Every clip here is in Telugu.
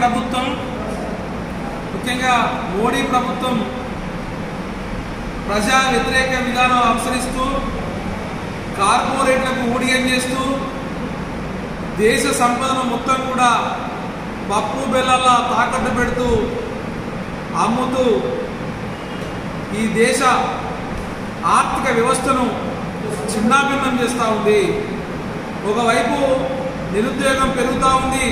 ప్రభుత్వం ముఖ్యంగా మోడీ ప్రభుత్వం ప్రజా వ్యతిరేక విధానం అనుసరిస్తూ కార్పొరేట్లకు ఊడిగం చేస్తూ దేశ సంపదను మొత్తం కూడా పప్పు బెల్లలా తాకట్టు పెడుతూ అమ్ముతూ ఈ దేశ ఆర్థిక వ్యవస్థను చిన్నాభిన్నం చేస్తూ ఉంది ఒకవైపు నిరుద్యోగం పెరుగుతూ ఉంది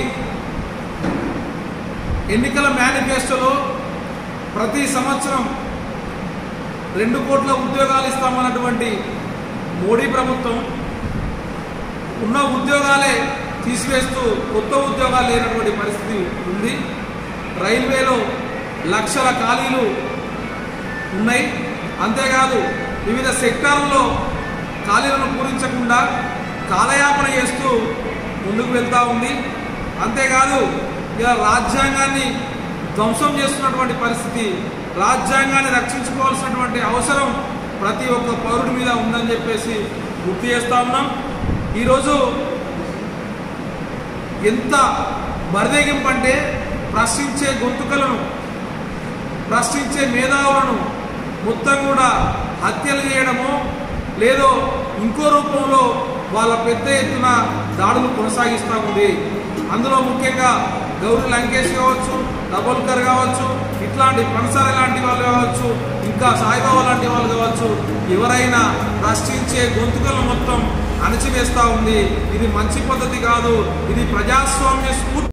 ఎన్నికల మేనిఫెస్టోలో ప్రతి సంవత్సరం రెండు కోట్ల ఉద్యోగాలు ఇస్తామన్నటువంటి మోడీ ప్రభుత్వం ఉన్న ఉద్యోగాలే తీసివేస్తూ కొత్త ఉద్యోగాలు లేనటువంటి పరిస్థితి ఉంది రైల్వేలో లక్షల ఖాళీలు ఉన్నాయి అంతేకాదు వివిధ సెక్టార్లలో ఖాళీలను పూరించకుండా కాలయాపన చేస్తూ ముందుకు వెళ్తూ ఉంది అంతేకాదు ఇలా రాజ్యాంగాన్ని ధ్వంసం చేస్తున్నటువంటి పరిస్థితి రాజ్యాంగాన్ని రక్షించుకోవాల్సినటువంటి అవసరం ప్రతి ఒక్క పౌరుడి మీద ఉందని చెప్పేసి గుర్తు చేస్తా ఉన్నాం ఈరోజు ఎంత బరిదెగింపు అంటే ప్రశ్నించే గొంతుకలను ప్రశ్నించే మేధావులను మొత్తం కూడా హత్యలు చేయడము లేదో ఇంకో రూపంలో వాళ్ళ పెద్ద ఎత్తున దాడులు కొనసాగిస్తూ ఉంది అందులో ముఖ్యంగా గౌరీ లంకేష్ కావచ్చు డబోల్కర్ కావచ్చు ఇట్లాంటి పనసార లాంటి వాళ్ళు కావచ్చు ఇంకా సాయిబాబా లాంటి వాళ్ళు కావచ్చు ఎవరైనా ప్రశ్నించే గొంతుకలను మొత్తం అణచివేస్తూ ఉంది ఇది మంచి పద్ధతి కాదు ఇది ప్రజాస్వామ్య స్ఫూర్తి